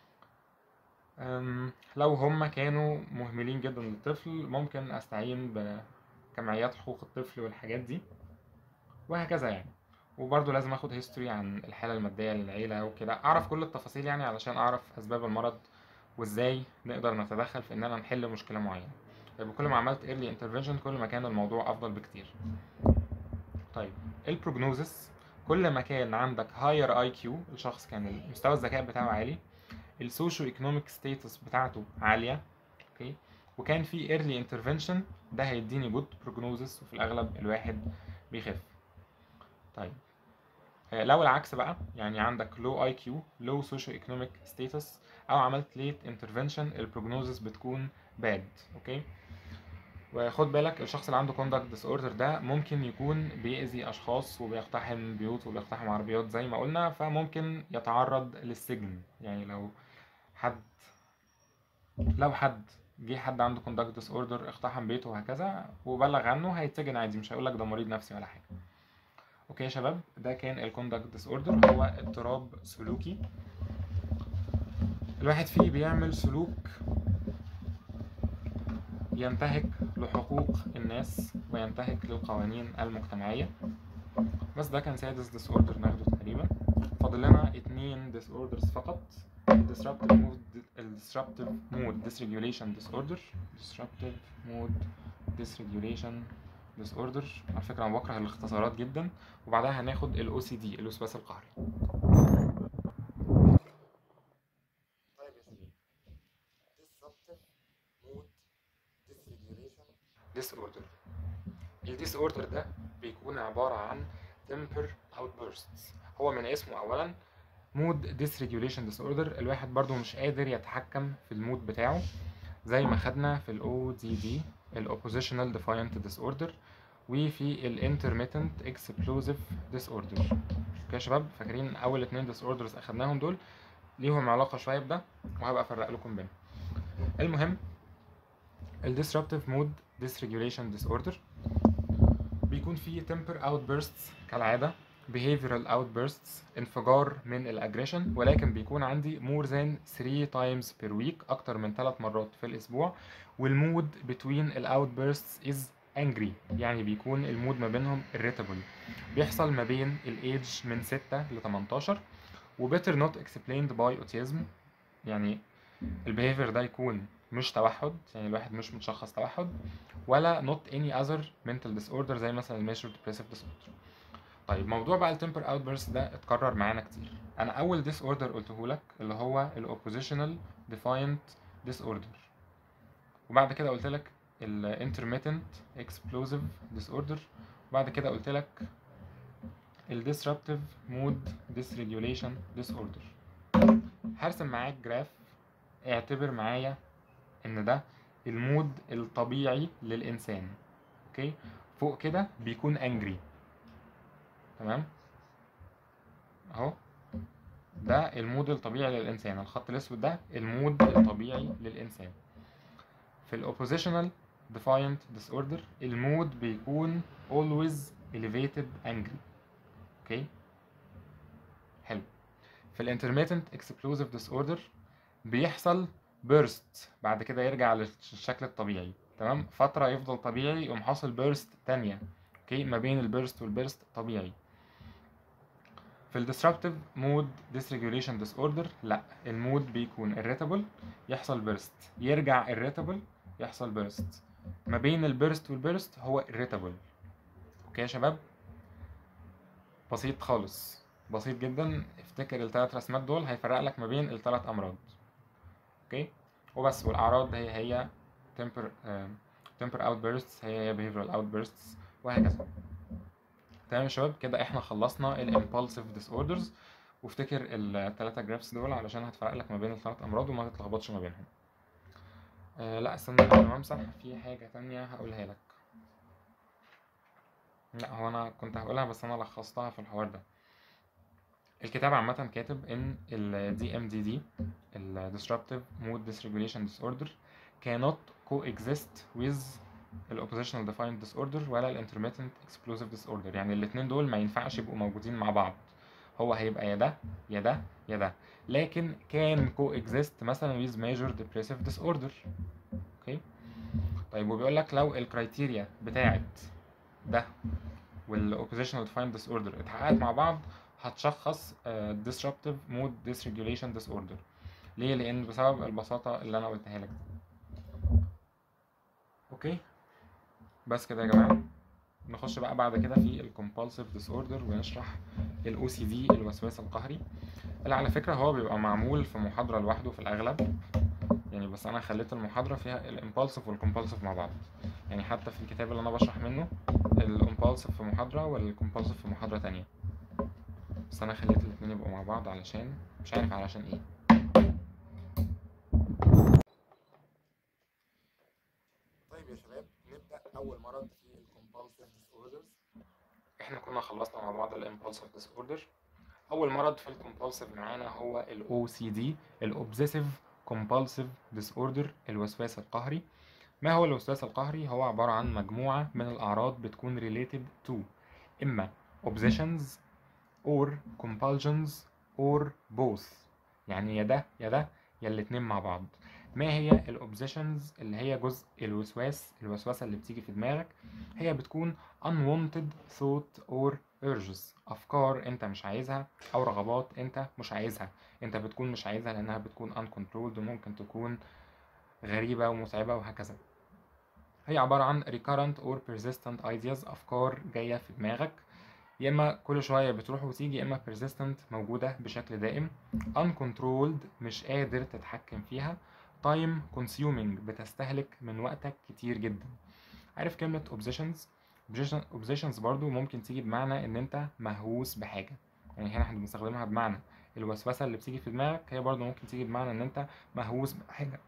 لو هم كانوا مهملين جدا للطفل ممكن استعين بجمعيات حقوق الطفل والحاجات دي وهكذا يعني وبرضه لازم اخد هيستوري عن الحاله الماديه للعيله وكده اعرف كل التفاصيل يعني علشان اعرف اسباب المرض وازاي نقدر نتدخل في اننا نحل مشكله معينه طيب كل ما عملت early intervention كل ما كان الموضوع افضل بكتير طيب البروجنوزس كل ما كان عندك هاير اي كيو الشخص كان مستوى الذكاء بتاعه عالي السوشيو ايكونوميك ستاتس بتاعته عاليه اوكي وكان في ايرلي انترفنشن ده هيديني جود بروجنوزس وفي الاغلب الواحد بيخف طيب لو العكس بقى يعني عندك لو اي كيو لو سوشيو ايكونوميك ستاتس او عملت ليت انترفنشن البروجنوزس بتكون باد اوكي وخد بالك الشخص اللي عنده كوندكت ديس اوردر ده ممكن يكون بيأذي اشخاص وبيقتحم بيوت وبيقتحم عربيات زي ما قلنا فممكن يتعرض للسجن يعني لو حد لو حد جه حد عنده كوندكت ديس اوردر اقتحم بيته وهكذا وبلغ عنه هيتسجن عادي مش هيقولك ده مريض نفسي ولا حاجه اوكي يا شباب ده كان الكوندكت ديس اوردر هو اضطراب سلوكي الواحد فيه بيعمل سلوك ينتهك لحقوق الناس وينتهك للقوانين المجتمعية بس ده كان سادس ديس اوردر ناخده تقريبا فاضل لنا اتنين ديس اوردرز فقط disruptive mood disruptive mood dysregulation disorder disruptive mood dysregulation disorder على فكرة أنا بكره الاختصارات جدا وبعدها هناخد ال OCD الوسواس القهري disorder الديس اوردر ده بيكون عبارة عن temper outbursts هو من اسمه اولا مود dysregulation disorder الواحد برضو مش قادر يتحكم في المود بتاعه زي ما خدنا في ال ODD ال oppositional defiant disorder وفي ال intermittent explosive disorder اوكي يا شباب فاكرين اول اتنين disorders اخدناهم دول ليهم علاقة شوية بده وهبقى افرق لكم بينهم المهم ال disruptive mood dysregulation disorder بيكون فيه temper outbursts كالعادة behavioral outbursts انفجار من الاجريشن ولكن بيكون عندي more than 3 times per week اكتر من 3 مرات في الاسبوع والمود between ال outbursts is angry يعني بيكون المود ما بينهم irritable بيحصل ما بين الايدج من 6 ل 18 و better not explained by autism يعني البيهيفير ده يكون مش توحد يعني الواحد مش متشخص توحد ولا not any other mental disorder زي مثلا الميجر depressive disorder طيب موضوع بقى التمبر outburst ده اتكرر معانا كتير انا اول disorder قلته لك اللي هو ال oppositional defiant disorder وبعد كده قلت لك ال intermittent explosive disorder وبعد كده قلت لك ال disruptive mood dysregulation disorder هرسم معاك جراف اعتبر معايا ان ده المود الطبيعي للانسان اوكي فوق كده بيكون انجري تمام اهو ده المود الطبيعي للانسان الخط الاسود ده المود الطبيعي للانسان في الاوبوزيشنال defiant disorder المود بيكون always elevated angry اوكي حلو في الانترميتنت explosive disorder بيحصل بيرست بعد كده يرجع للشكل الطبيعي تمام فترة يفضل طبيعي يقوم حاصل بيرست تانية اوكي ما بين البيرست والبيرست طبيعي في الديسربتيف مود dysregulation disorder لا المود بيكون irritable يحصل بيرست يرجع irritable يحصل بيرست ما بين البيرست والبيرست هو irritable اوكي يا شباب بسيط خالص بسيط جدا افتكر الثلاث رسمات دول هيفرق لك ما بين الثلاث امراض اوكي وبس والاعراض هي هي temper آه temper outbursts هي هي behavioral outbursts وهكذا تمام يا شباب كده احنا خلصنا ال impulsive disorders وافتكر الثلاثة جرافس دول علشان هتفرق لك ما بين الثلاث امراض وما تتلخبطش ما بينهم آه لا استنى قبل ما امسح في حاجة تانية هقولها لك لا هو انا كنت هقولها بس انا لخصتها في الحوار ده الكتاب عامة كاتب إن ال DMDD ال Disruptive Mood Dysregulation Disorder cannot coexist with ال Oppositional Defiant Disorder ولا ال Intermittent Explosive Disorder يعني الاتنين دول ما ينفعش يبقوا موجودين مع بعض هو هيبقى يا ده يا ده يا ده لكن can coexist مثلا with Major Depressive Disorder اوكي طيب وبيقول لك لو الكرايتيريا بتاعت ده وال Oppositional Defiant Disorder اتحققت مع بعض هتشخص uh, disruptive mood dysregulation disorder ليه لان بسبب البساطه اللي انا قلتها لك دي اوكي بس كده يا جماعه نخش بقى بعد كده في ال compulsive disorder ونشرح ال OCD الوسواس القهري اللي على فكره هو بيبقى معمول في محاضره لوحده في الاغلب يعني بس انا خليت المحاضره فيها ال impulsive وال compulsive مع بعض يعني حتى في الكتاب اللي انا بشرح منه ال impulsive في محاضره وال compulsive في محاضره تانية بس انا خليت الاتنين يبقوا مع بعض علشان مش عارف علشان ايه طيب يا شباب نبدأ أول مرض في ال compulsive disorders احنا كنا خلصنا مع بعض ال impulsive disorder أول مرض في ال compulsive معانا هو ال OCD ال obsessive compulsive disorder الوسواس القهري ما هو الوسواس القهري هو عبارة عن مجموعة من الأعراض بتكون related to إما obsessions or compulsions or both يعني يا ده يا ده يا الاتنين مع بعض ما هي الاوبزيشنز اللي هي جزء الوسواس الوسوسه اللي بتيجي في دماغك هي بتكون unwanted thought or urges افكار انت مش عايزها او رغبات انت مش عايزها انت بتكون مش عايزها لانها بتكون uncontrolled وممكن تكون غريبه ومتعبه وهكذا هي عباره عن recurrent or persistent ideas افكار جايه في دماغك يا اما كل شويه بتروح وتيجي يا اما persistent موجوده بشكل دائم uncontrolled مش قادر تتحكم فيها time consuming بتستهلك من وقتك كتير جدا عارف كلمة obsessions obsession- obsessions برضو ممكن تيجي بمعنى ان انت مهووس بحاجة يعني هنا احنا بنستخدمها بمعنى الوسوسة اللي بتيجي في دماغك هي برضو ممكن تيجي بمعنى ان انت مهووس بحاجة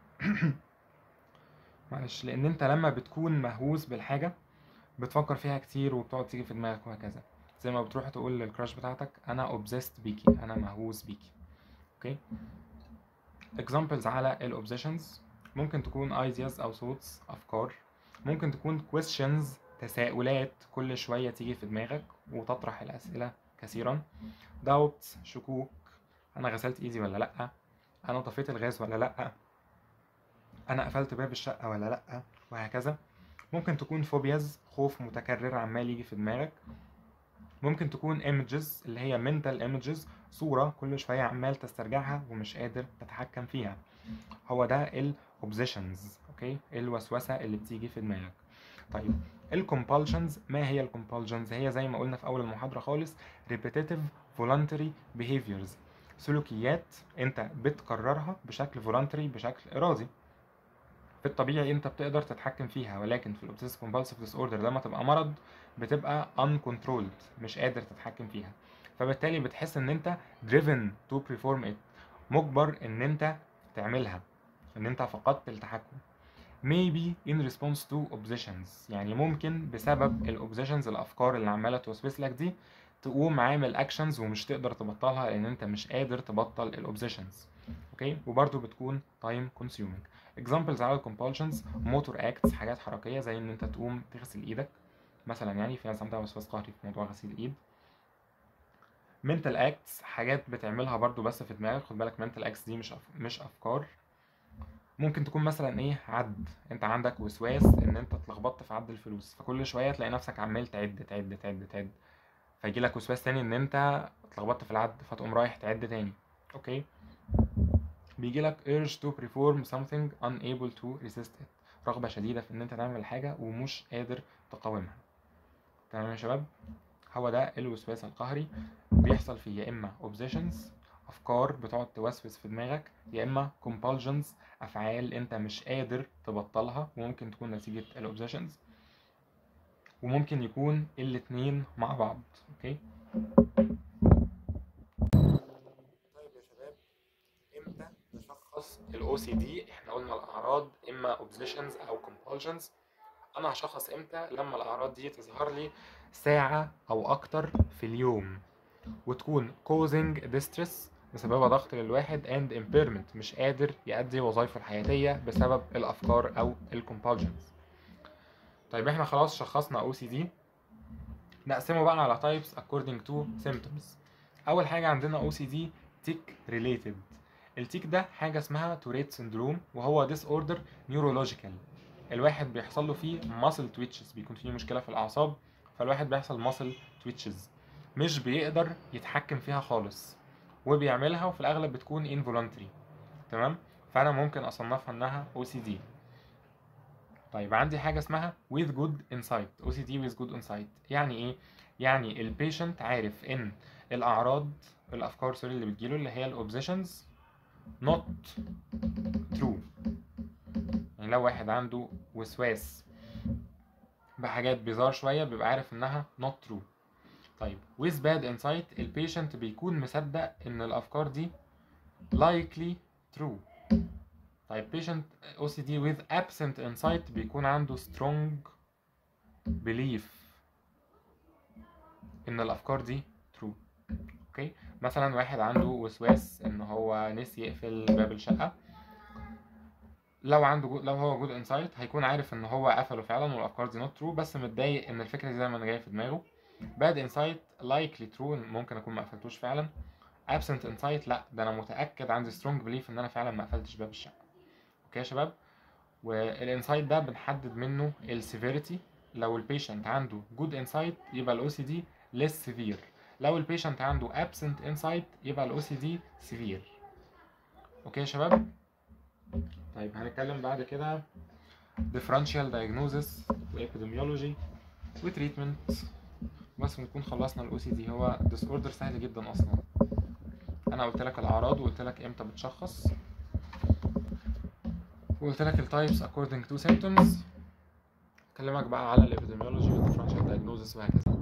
معلش لان انت لما بتكون مهووس بالحاجة بتفكر فيها كتير وبتقعد تيجي في دماغك وهكذا زي ما بتروح تقول للكراش بتاعتك انا obsessed بيكي انا مهووس بيكي اوكي examples على ال obsessions ممكن تكون ideas او thoughts افكار ممكن تكون questions تساؤلات كل شوية تيجي في دماغك وتطرح الأسئلة كثيرا doubts شكوك أنا غسلت إيدي ولا لأ أنا طفيت الغاز ولا لأ أنا قفلت باب الشقة ولا لأ وهكذا ممكن تكون فوبياز خوف متكرر عمال يجي في دماغك ممكن تكون images اللي هي mental images صورة كل شوية عمال تسترجعها ومش قادر تتحكم فيها هو ده ال obsessions اوكي الوسوسة اللي بتيجي في دماغك طيب الكومبالشنز ما هي الكومبالشنز هي زي ما قلنا في اول المحاضرة خالص repetitive voluntary behaviors سلوكيات انت بتكررها بشكل voluntary بشكل ارادي في الطبيعي انت بتقدر تتحكم فيها ولكن في الاوبسيسيف كومبالسيف ديس اوردر لما تبقى مرض بتبقى uncontrolled مش قادر تتحكم فيها فبالتالي بتحس ان انت driven to perform it مجبر ان انت تعملها ان انت فقدت التحكم maybe in response to obsessions يعني ممكن بسبب الاوبسيشنز الافكار اللي عماله توسوس لك دي تقوم عامل اكشنز ومش تقدر تبطلها لان انت مش قادر تبطل الاوبسيشنز اوكي وبرده بتكون time consuming examples على الكومبالشنز موتور اكتس حاجات حركيه زي ان انت تقوم تغسل ايدك مثلا يعني في ناس عندها وسواس قهري في موضوع غسيل الايد mental acts حاجات بتعملها برضو بس في دماغك خد بالك mental acts دي مش أف... مش افكار ممكن تكون مثلا ايه عد انت عندك وسواس ان انت اتلخبطت في عد الفلوس فكل شويه تلاقي نفسك عمال تعد تعد تعد تعد فيجي لك وسواس تاني ان انت اتلخبطت في العد فتقوم رايح تعد تاني اوكي بيجي لك urge to perform something unable to resist it رغبة شديدة في ان انت تعمل حاجة ومش قادر تقاومها تمام يا شباب هو ده الوسواس القهري بيحصل فيه يا اما obsessions افكار بتقعد توسوس في دماغك يا اما compulsions افعال انت مش قادر تبطلها وممكن تكون نتيجة الاوبسيشنز وممكن يكون الاتنين مع بعض اوكي طيب يا شباب امتى نشخص الاو سي دي احنا قلنا الاعراض اما اوبسيشنز او compulsions انا هشخص امتى لما الاعراض دي تظهر لي ساعة او اكتر في اليوم وتكون causing distress بسببها ضغط للواحد and impairment مش قادر يأدي وظائفه الحياتية بسبب الأفكار أو ال compulsions طيب احنا خلاص شخصنا OCD نقسمه بقى على types according to symptoms أول حاجة عندنا OCD tick related التيك ده حاجة اسمها توريت سندروم وهو disorder neurological الواحد بيحصل له فيه muscle twitches بيكون فيه مشكلة في الأعصاب فالواحد بيحصل muscle twitches مش بيقدر يتحكم فيها خالص وبيعملها وفي الأغلب بتكون involuntary تمام فأنا ممكن أصنفها إنها OCD طيب عندي حاجة اسمها with good insight OCD with good insight يعني إيه؟ يعني البيشنت عارف إن الأعراض الأفكار سوري اللي بتجيله اللي هي الأوبزيشنز not true يعني لو واحد عنده وسواس بحاجات بيزار شوية بيبقى عارف إنها not true طيب with bad insight البيشنت بيكون مصدق ان الافكار دي likely true طيب patient OCD with absent insight بيكون عنده strong belief ان الافكار دي true اوكي مثلا واحد عنده وسواس ان هو نسي يقفل باب الشقة لو عنده جو... لو هو جود انسايت هيكون عارف ان هو قفله فعلا والافكار دي نوت ترو بس متضايق ان الفكره دي دايما جايه في دماغه bad insight likely true ممكن اكون ما قفلتوش فعلا absent insight لا ده انا متاكد عندي strong belief ان انا فعلا ما قفلتش باب الشقه اوكي يا شباب والانسايت ده بنحدد منه السيفيريتي لو البيشنت عنده good insight يبقى الاو سي دي less severe لو البيشنت عنده absent insight يبقى الاو سي دي severe اوكي يا شباب طيب هنتكلم بعد كده differential diagnosis وepidemiology وتريتمنت بس نكون خلصنا الاو سي دي هو ديس اوردر سهل جدا اصلا انا قلت لك الاعراض وقلت لك امتى بتشخص وقلت لك التايبس according to symptoms اكلمك بقى على الابيديميولوجي والديفرنشال دايجنوزس وهكذا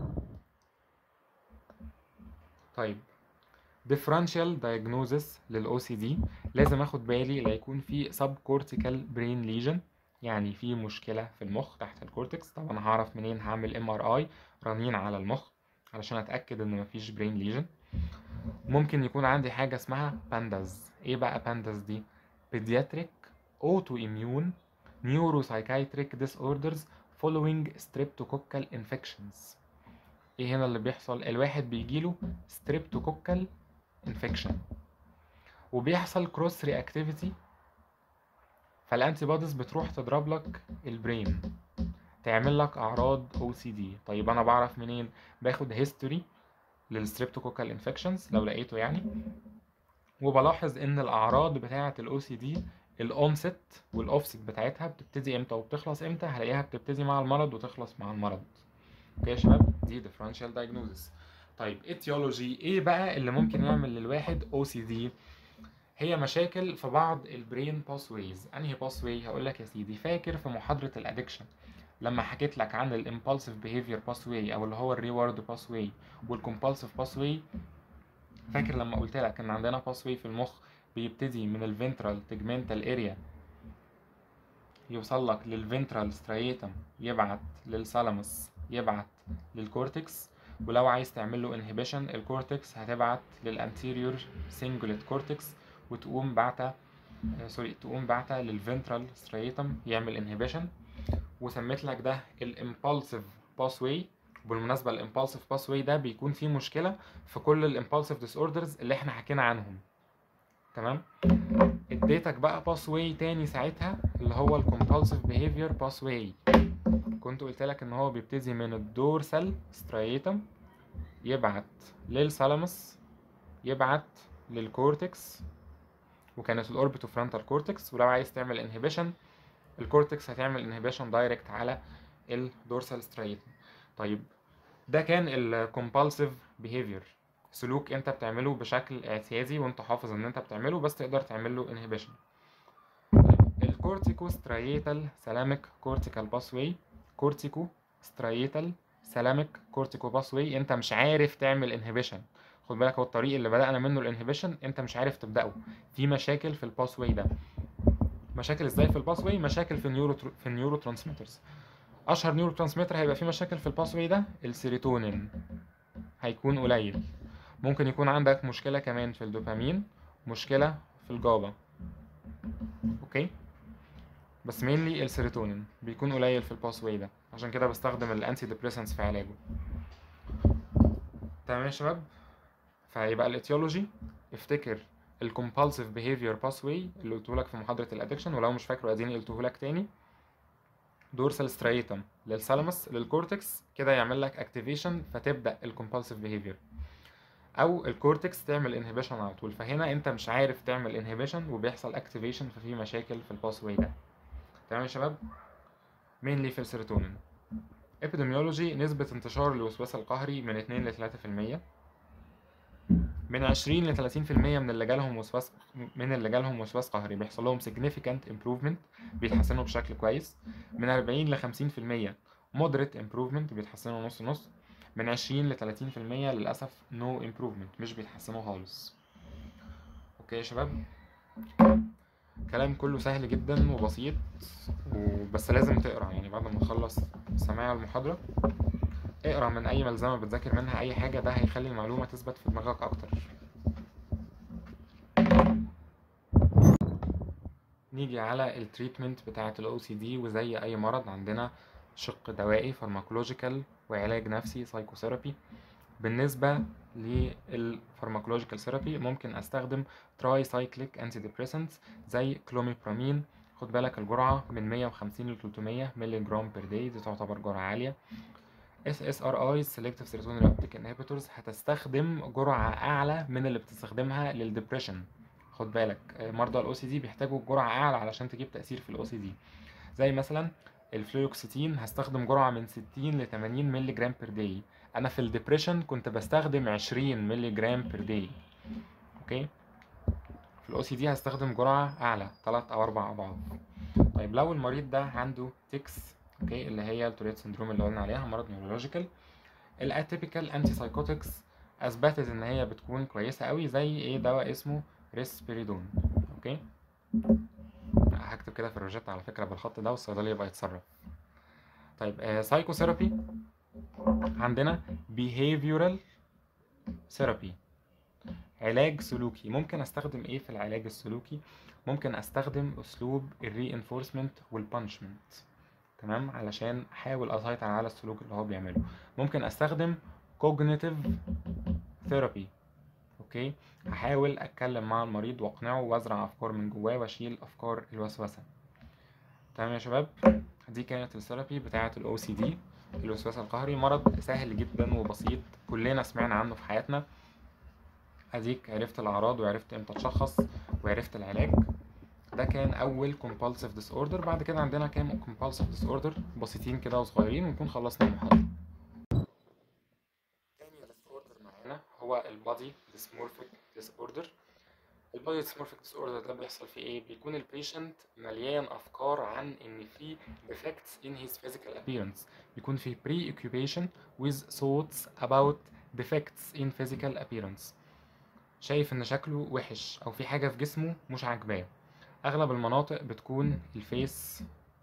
طيب differential diagnosis لل OCD لازم اخد بالي لا يكون في subcortical brain lesion يعني في مشكلة في المخ تحت الكورتكس طب انا هعرف منين هعمل MRI رنين على المخ علشان اتأكد ان مفيش brain lesion ممكن يكون عندي حاجة اسمها بانداز ايه بقى بانداز دي pediatric autoimmune neuropsychiatric disorders following streptococcal infections ايه هنا اللي بيحصل الواحد بيجيله streptococcal infection وبيحصل كروس رياكتيفيتي فالانتي بوديز بتروح تضرب لك البرين تعمل لك اعراض او سي دي طيب انا بعرف منين باخد هيستوري للستريبتوكوكال انفكشنز لو لقيته يعني وبلاحظ ان الاعراض بتاعه الاو سي دي الاونست والاوفست بتاعتها بتبتدي امتى وبتخلص امتى هلاقيها بتبتدي مع المرض وتخلص مع المرض اوكي يا شباب دي differential diagnosis طيب etiology ايه بقى اللي ممكن يعمل للواحد OCD هي مشاكل في بعض البرين باثويز انهي باثوي هقول لك يا سيدي فاكر في محاضره الادكشن لما حكيت لك عن الامبulsive behavior pathway او اللي هو الريورد باثوي والكومبulsive باثوي فاكر لما قلت لك ان عندنا باثوي في المخ بيبتدي من الفنترال تجمنتال اريا يوصل لك للفنترال ستريتم يبعت للثالاموس يبعت للكورتكس ولو عايز تعمل له انهبيشن الكورتكس هتبعت للانتيريور سينجوليت كورتكس وتقوم بعتها سوري تقوم بعتها للفنترال ستريتم يعمل انهبيشن وسميت لك ده الامبulsive باثواي وبالمناسبه الامبulsive باثواي ده بيكون فيه مشكله في كل الامبulsive disorders اللي احنا حكينا عنهم تمام اديتك بقى باثواي تاني ساعتها اللي هو الكومبulsive behavior باثواي كنت قلت لك ان هو بيبتدي من الدورسال ستريتم يبعت للثالاموس يبعت للكورتكس وكانت الاوربيتو فرونتال كورتكس ولو عايز تعمل انهبيشن الكورتكس هتعمل انهبيشن دايركت على الدورسال ستريتم طيب ده كان الكومبالسيف بيهيفير سلوك انت بتعمله بشكل اعتيادي وانت حافظ ان انت بتعمله بس تقدر تعمل له انهبيشن الكورتيكو ستريتال سلامك كورتيكال باسواي كورتيكو ستريتال سلامك كورتيكو باسواي انت مش عارف تعمل انهبيشن خد بالك هو الطريق اللي بدأنا منه الانهبيشن انت مش عارف تبدأه في مشاكل في الباسواي ده مشاكل ازاي في الباسواي مشاكل في النيورو في النيورو ترانسميترز اشهر نيورو ترانسميتر هيبقى فيه مشاكل في الباسواي ده السيروتونين هيكون قليل ممكن يكون عندك مشكلة كمان في الدوبامين مشكلة في الجابا اوكي بس مينلي السيروتونين بيكون قليل في الباسواي ده عشان كده بستخدم الانتي ديبريسنس في علاجه تمام يا شباب فيبقى الاتيولوجي افتكر الكومبالسيف بيهيفير باثواي اللي قلته لك في محاضرة الادكشن ولو مش فاكره اديني قلته لك تاني دورسال ستريتم للثالاموس للكورتكس كده يعمل لك اكتيفيشن فتبدا الكومبالسيف بيهيفير او الكورتكس تعمل انهبيشن على طول فهنا انت مش عارف تعمل انهبيشن وبيحصل اكتيفيشن ففي مشاكل في الباثواي ده تمام يا شباب مينلي في السيروتونين epidemiology نسبة انتشار الوسواس القهري من 2 ل 3% من 20 ل 30% من اللي جالهم وسواس من اللي جالهم وسواس قهري بيحصل لهم significant improvement بيتحسنوا بشكل كويس من 40 ل 50% moderate improvement بيتحسنوا نص نص من 20 ل 30% للأسف no improvement مش بيتحسنوا خالص اوكي يا شباب كلام كله سهل جدا وبسيط وبس لازم تقرا يعني بعد ما تخلص سماع المحاضرة اقرا من اي ملزمة بتذاكر منها اي حاجة ده هيخلي المعلومة تثبت في دماغك اكتر نيجي على التريتمنت بتاعة ال OCD وزي اي مرض عندنا شق دوائي فارماكولوجيكال وعلاج نفسي سايكوثيرابي بالنسبة للفارماكولوجيكال ثيرابي ممكن استخدم تراي سايكليك انتي ديبريسنتس زي كلوميبرامين خد بالك الجرعة من 150 ل 300 مللي جرام بير داي دي تعتبر جرعة عالية اس اس ار اي سيلكتيف سيروتونين ريابتيك انهبيتورز هتستخدم جرعة اعلى من اللي بتستخدمها للدبريشن خد بالك مرضى الاو سي دي بيحتاجوا جرعة اعلى علشان تجيب تأثير في الاو سي دي زي مثلا الفلوكسيتين هستخدم جرعة من 60 ل 80 مللي جرام بير داي انا في الدبريشن كنت بستخدم 20 مللي جرام بير داي اوكي في الاو سي دي هستخدم جرعة اعلى 3 او 4 اضعاف طيب لو المريض ده عنده تيكس اوكي اللي هي التوريت سندروم اللي قلنا عليها مرض نيورولوجيكال الاتيبيكال انتي سايكوتكس اثبتت ان هي بتكون كويسه قوي زي ايه دواء اسمه ريسبيريدون اوكي هكتب كده في الروجيتا على فكره بالخط ده والصيدلي يبقى يتصرف طيب آه سايكوثيرابي عندنا behavioral therapy علاج سلوكي ممكن استخدم ايه في العلاج السلوكي ممكن استخدم اسلوب الرينفورسمنت والبانشمنت تمام علشان احاول اسيطر على السلوك اللي هو بيعمله ممكن استخدم cognitive therapy اوكي هحاول اتكلم مع المريض واقنعه وازرع افكار من جواه واشيل افكار الوسوسه تمام يا شباب دي كانت الثيرابي بتاعه الاو سي دي الوسواس القهري مرض سهل جدا وبسيط كلنا سمعنا عنه في حياتنا اديك عرفت الاعراض وعرفت امتى تشخص وعرفت العلاج ده كان اول compulsive disorder بعد كده عندنا كام compulsive disorder بسيطين كده وصغيرين ونكون خلصنا المحاضره تاني disorder معانا هو البادي dysmorphic disorder البادي dysmorphic disorder ده بيحصل فيه ايه بيكون البيشنت مليان افكار عن ان في defects in his physical appearance بيكون في preoccupation with thoughts about defects in physical appearance شايف ان شكله وحش او في حاجه في جسمه مش عاجباه اغلب المناطق بتكون الفيس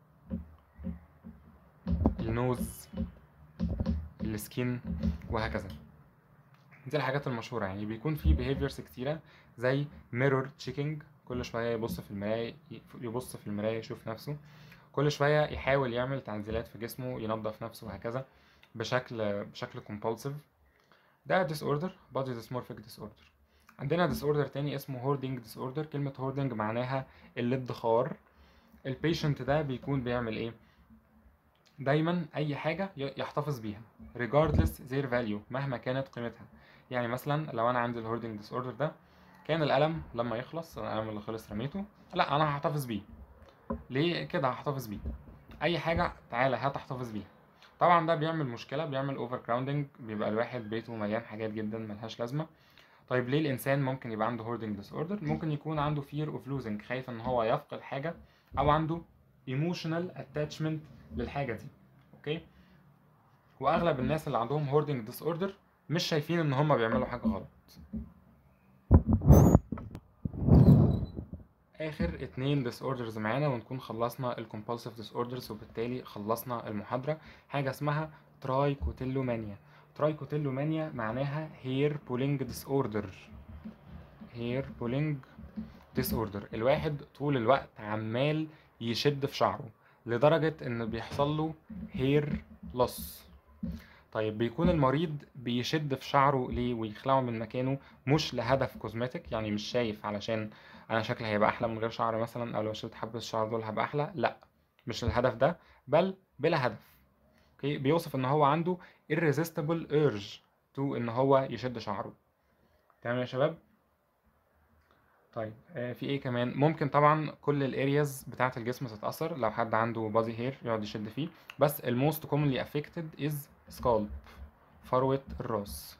النوز السكين وهكذا دي الحاجات المشهورة يعني بيكون في behaviors كتيرة زي mirror checking كل شوية يبص في المراية يبص في المراية يشوف نفسه كل شوية يحاول يعمل تعديلات في جسمه ينظف نفسه وهكذا بشكل بشكل compulsive ده disorder body dysmorphic disorder عندنا disorder تاني اسمه hoarding disorder كلمة hoarding معناها الادخار البيشنت ده بيكون بيعمل ايه دايما اي حاجة ي- يحتفظ بيها regardless their value مهما كانت قيمتها يعني مثلا لو انا عندي الهوردنج ديس اوردر ده كان القلم لما يخلص القلم اللي خلص رميته لا انا هحتفظ بيه ليه كده هحتفظ بيه اي حاجه تعالى هات احتفظ بيها طبعا ده بيعمل مشكله بيعمل اوفر كراودنج بيبقى الواحد بيته مليان حاجات جدا ملهاش لازمه طيب ليه الانسان ممكن يبقى عنده هوردنج ديس اوردر ممكن يكون عنده fear اوف losing خايف ان هو يفقد حاجه او عنده emotional attachment للحاجه دي اوكي واغلب الناس اللي عندهم هوردنج ديس اوردر مش شايفين ان هم بيعملوا حاجه غلط اخر اتنين ديس اوردرز معانا ونكون خلصنا الكومبالسيف ديس اوردرز وبالتالي خلصنا المحاضره حاجه اسمها ترايكوتيلومانيا ترايكوتيلومانيا معناها هير بولينج ديس اوردر هير بولينج ديس اوردر الواحد طول الوقت عمال يشد في شعره لدرجه ان بيحصل له هير لوس طيب بيكون المريض بيشد في شعره ليه ويخلعه من مكانه مش لهدف كوزمتيك يعني مش شايف علشان انا شكلي هيبقى احلى من غير شعر مثلا او لو شلت حبة الشعر دول هبقى احلى لا مش الهدف ده بل بلا هدف اوكي بيوصف ان هو عنده irresistible urge to ان هو يشد شعره تمام يا شباب طيب آه في ايه كمان ممكن طبعا كل الارياز بتاعه الجسم تتاثر لو حد عنده بادي هير يقعد يشد فيه بس الموست commonly affected is scalp فروة الراس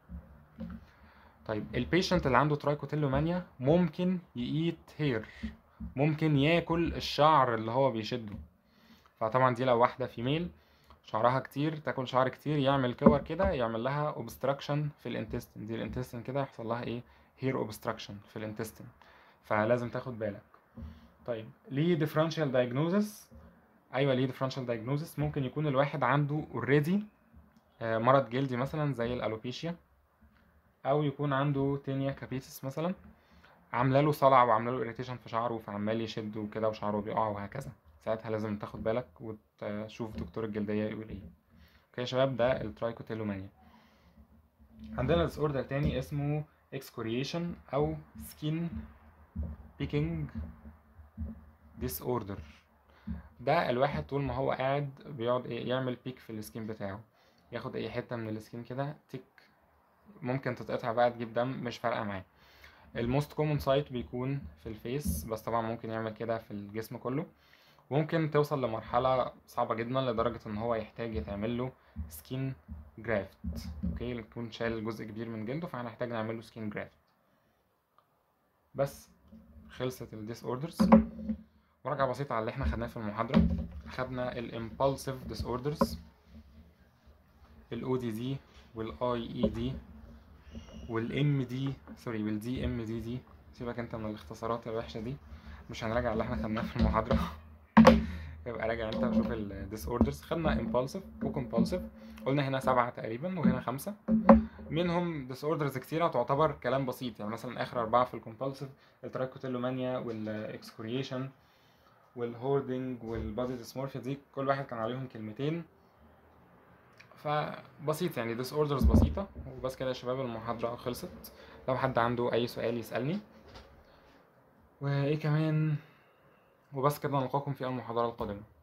طيب البيشنت اللي عنده ترايكوتيلومانيا ممكن يقيت هير ممكن ياكل الشعر اللي هو بيشده فطبعا دي لو واحدة فيميل شعرها كتير تاكل شعر كتير يعمل كور كده يعمل لها اوبستراكشن في الانتستين دي الانتستين كده يحصل لها ايه هير اوبستراكشن في الانتستين فلازم تاخد بالك طيب ليه differential diagnosis ايوه ليه differential diagnosis ممكن يكون الواحد عنده already آه، مرض جلدي مثلا زي الالوبيشيا او يكون عنده تينيا كابيتس مثلا عامله له صلع وعامله له اريتيشن في شعره فعمال يشد وكده وشعره بيقع وهكذا ساعتها لازم تاخد بالك وتشوف دكتور الجلديه يقول ايه اوكي يا شباب ده الترايكوتيلومانيا عندنا ديس اوردر تاني اسمه اكسكوريشن او سكين بيكينج ديس اوردر ده الواحد طول ما هو قاعد بيقعد ايه يعمل بيك في السكين بتاعه ياخد اي حته من السكين كده تك ممكن تتقطع بقى تجيب دم مش فارقه معاه الموست كومون سايت بيكون في الفيس بس طبعا ممكن يعمل كده في الجسم كله ممكن توصل لمرحلة صعبة جدا لدرجة ان هو يحتاج يتعمل له سكين جرافت اوكي يكون شال جزء كبير من جلده فهنحتاج نعمل له سكين جرافت بس خلصت الديس اوردرز مراجعة بسيطة على اللي احنا خدناه في المحاضرة خدنا الامبulsive disorders الاو دي دي والاي اي دي والام دي سوري والدي ام دي دي سيبك انت من الاختصارات الوحشه دي مش هنراجع اللي احنا خدناه في المحاضره يبقى راجع انت وشوف الديس اوردرز خدنا impulsive وكومبulsive قلنا هنا سبعة تقريبا وهنا خمسة منهم ديس اوردرز كتيرة تعتبر كلام بسيط يعني مثلا اخر اربعة في الكومبulsive الترايكوتيلومانيا والاكسكوريشن والهوردنج والبادي ديسمورفيا دي كل واحد كان عليهم كلمتين فبسيط يعني ديس اوردرز بسيطة وبس كده يا شباب المحاضرة خلصت لو حد عنده أي سؤال يسألني وإيه كمان وبس كده نلقاكم في المحاضرة القادمة